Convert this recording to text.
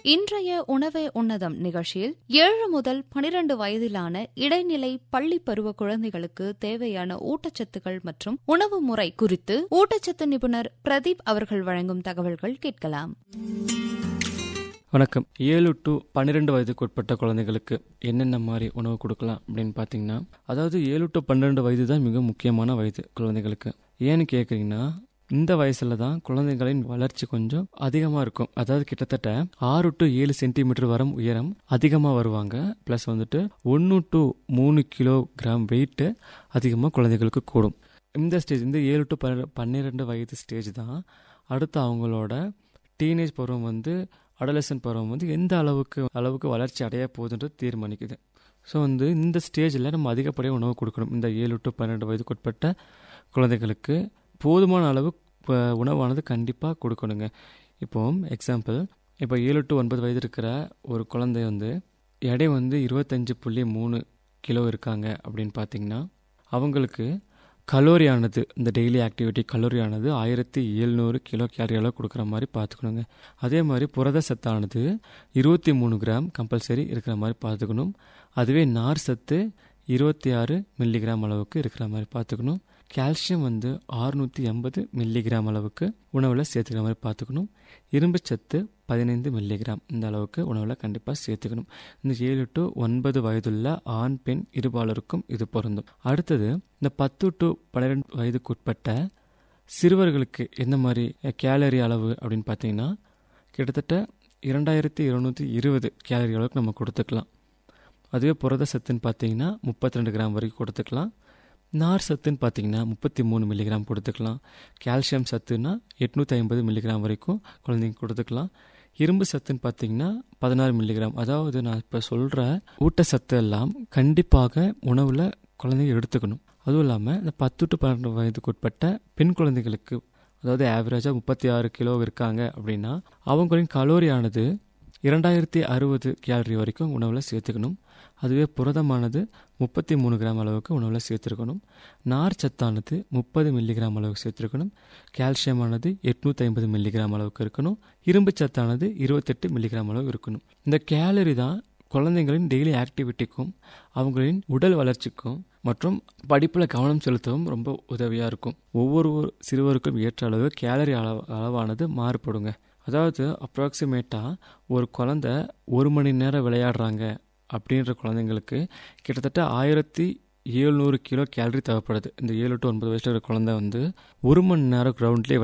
இன்றைய உணவே உன்னதம் நிகழ்ச்சியில் ஏழு முதல் பனிரண்டு வயதிலான இடைநிலை பள்ளி பருவ குழந்தைகளுக்கு தேவையான ஊட்டச்சத்துக்கள் மற்றும் உணவு முறை குறித்து ஊட்டச்சத்து நிபுணர் பிரதீப் அவர்கள் வழங்கும் தகவல்கள் கேட்கலாம் வணக்கம் ஏழு டு பன்னிரெண்டு வயதுக்கு உட்பட்ட குழந்தைகளுக்கு என்னென்ன மாதிரி உணவு கொடுக்கலாம் அப்படின்னு பார்த்தீங்கன்னா அதாவது ஏழு டு பன்னிரெண்டு வயது தான் மிக முக்கியமான வயது குழந்தைகளுக்கு ஏன்னு கேட்குறீங்கன்னா இந்த வயசுல தான் குழந்தைகளின் வளர்ச்சி கொஞ்சம் அதிகமாக இருக்கும் அதாவது கிட்டத்தட்ட ஆறு டு ஏழு சென்டிமீட்டர் வரம் உயரம் அதிகமாக வருவாங்க ப்ளஸ் வந்துட்டு ஒன்று டு மூணு கிலோ கிராம் வெயிட்டு அதிகமாக குழந்தைகளுக்கு கூடும் இந்த ஸ்டேஜ் இந்த ஏழு டு பன்னிரெண்டு வயது ஸ்டேஜ் தான் அடுத்து அவங்களோட டீனேஜ் பருவம் வந்து அடலசன் பருவம் வந்து எந்த அளவுக்கு அளவுக்கு வளர்ச்சி அடைய போகுதுன்றது தீர்மானிக்குது ஸோ வந்து இந்த ஸ்டேஜில் நம்ம அதிகப்படியாக உணவு கொடுக்கணும் இந்த ஏழு டு பன்னெண்டு வயதுக்குட்பட்ட குழந்தைகளுக்கு போதுமான அளவு ப- உணவானது கண்டிப்பாக கொடுக்கணுங்க இப்போ எக்ஸாம்பிள் இப்போ ஏழு டு ஒன்பது வயது இருக்கிற ஒரு குழந்தை வந்து எடை வந்து இருபத்தஞ்சு புள்ளி மூணு கிலோ இருக்காங்க அப்படின்னு பார்த்தீங்கன்னா அவங்களுக்கு கலோரியானது இந்த டெய்லி ஆக்டிவிட்டி கலோரியானது ஆயிரத்தி எழுநூறு கிலோ கேலரி அளவு கொடுக்குற மாதிரி பார்த்துக்கணுங்க அதே மாதிரி புரத சத்தானது இருபத்தி மூணு கிராம் கம்பல்சரி இருக்கிற மாதிரி பார்த்துக்கணும் அதுவே நார் சத்து இருபத்தி ஆறு மில்லிகிராம் அளவுக்கு இருக்கிற மாதிரி பார்த்துக்கணும் கால்சியம் வந்து ஆறுநூற்றி எண்பது மில்லிகிராம் அளவுக்கு உணவில் சேர்த்துக்கிற மாதிரி பார்த்துக்கணும் இரும்பு சத்து பதினைந்து மில்லிகிராம் இந்த அளவுக்கு உணவில் கண்டிப்பாக சேர்த்துக்கணும் இந்த ஏழு டு ஒன்பது வயதுள்ள ஆண் பெண் இருபாலருக்கும் இது பொருந்தும் அடுத்தது இந்த பத்து டு பன்னிரெண்டு வயதுக்குட்பட்ட சிறுவர்களுக்கு எந்த மாதிரி கேலரி அளவு அப்படின்னு பார்த்தீங்கன்னா கிட்டத்தட்ட இரண்டாயிரத்தி இருநூற்றி இருபது கேலரி அளவுக்கு நம்ம கொடுத்துக்கலாம் அதுவே புரத சத்துன்னு பார்த்தீங்கன்னா முப்பத்தி ரெண்டு கிராம் வரைக்கும் கொடுத்துக்கலாம் நார் சத்துன்னு பார்த்தீங்கன்னா முப்பத்தி மூணு மில்லிகிராம் கொடுத்துக்கலாம் கால்சியம் சத்துன்னா எட்நூற்றி ஐம்பது மில்லிகிராம் வரைக்கும் குழந்தைங்க கொடுத்துக்கலாம் இரும்பு சத்துன்னு பார்த்தீங்கன்னா பதினாறு மில்லிகிராம் அதாவது நான் இப்போ சொல்கிற ஊட்டச்சத்து எல்லாம் கண்டிப்பாக உணவில் குழந்தைங்க எடுத்துக்கணும் அதுவும் இல்லாமல் இந்த பத்து டு பன்னெண்டு வயதுக்கு உட்பட்ட பெண் குழந்தைகளுக்கு அதாவது ஆவரேஜாக முப்பத்தி ஆறு கிலோ இருக்காங்க அப்படின்னா அவங்களின் கலோரியானது இரண்டாயிரத்தி அறுபது கேலரி வரைக்கும் உணவில் சேர்த்துக்கணும் அதுவே புரதமானது முப்பத்தி மூணு கிராம் அளவுக்கு உணவில் சேர்த்துருக்கணும் நார் சத்தானது முப்பது மில்லிகிராம் அளவுக்கு சேர்த்துருக்கணும் கால்சியமானது எட்நூற்றி ஐம்பது மில்லிகிராம் அளவுக்கு இருக்கணும் இரும்பு சத்தானது இருபத்தெட்டு மில்லிகிராம் அளவு இருக்கணும் இந்த கேலரி தான் குழந்தைங்களின் டெய்லி ஆக்டிவிட்டிக்கும் அவங்களின் உடல் வளர்ச்சிக்கும் மற்றும் படிப்பில் கவனம் செலுத்தவும் ரொம்ப உதவியாக இருக்கும் ஒவ்வொரு சிறுவருக்கும் ஏற்ற அளவு கேலரி அளவு அளவானது மாறுபடுங்க அதாவது அப்ராக்சிமேட்டாக ஒரு குழந்தை ஒரு மணி நேரம் விளையாடுறாங்க அப்படின்ற குழந்தைங்களுக்கு கிட்டத்தட்ட ஆயிரத்தி ஏழ்நூறு கிலோ கேலரி தேவைப்படுது இந்த ஏழு டு ஒன்பது வயசுல இருக்கிற குழந்தை வந்து ஒரு மணி நேரம் கிரவுண்ட்லேயே